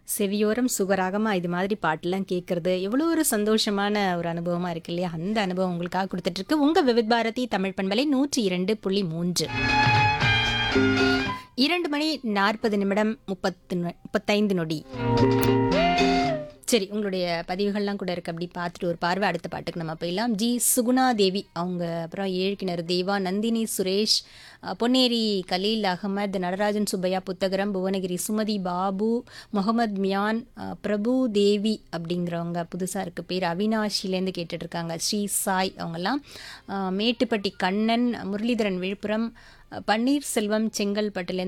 செவியோரம் சுகராகமா இது மாதிரி பாட்டெல்லாம் கேட்கறது எவ்வளோ ஒரு சந்தோஷமான ஒரு அனுபவமா இருக்கு இல்லையா அந்த அனுபவம் உங்களுக்காக கொடுத்துட்டு இருக்கு உங்க விவித் பாரதி தமிழ் பண்பலை நூற்றி இரண்டு புள்ளி மூன்று இரண்டு மணி நாற்பது நிமிடம் முப்பத்து நொ- முப்பத்தைந்து நொடி சரி உங்களுடைய பதிவுகள்லாம் கூட இருக்கு அப்படி பார்த்துட்டு ஒரு பார்வை அடுத்த பாட்டுக்கு நம்ம போயிடலாம் ஜி சுகுணா தேவி அவங்க அப்புறம் ஏழ்கிணறு தேவா நந்தினி சுரேஷ் அஹ், பொன்னேரி கலீல் அகமது நடராஜன் சுப்பையா புத்தகரம் புவனகிரி சுமதி பாபு முகமது மியான் அஹ், பிரபு தேவி அப்படிங்கிறவங்க புதுசாக இருக்க பேர் அவினாஷிலேருந்து கேட்டுட்டு இருக்காங்க ஸ்ரீ சாய் அவங்கெல்லாம் அஹ், மேட்டுப்பட்டி கண்ணன் முரளிதரன் விழுப்புரம் அஹ், பன்னீர்செல்வம் செங்கல்பட்டுலேருந்து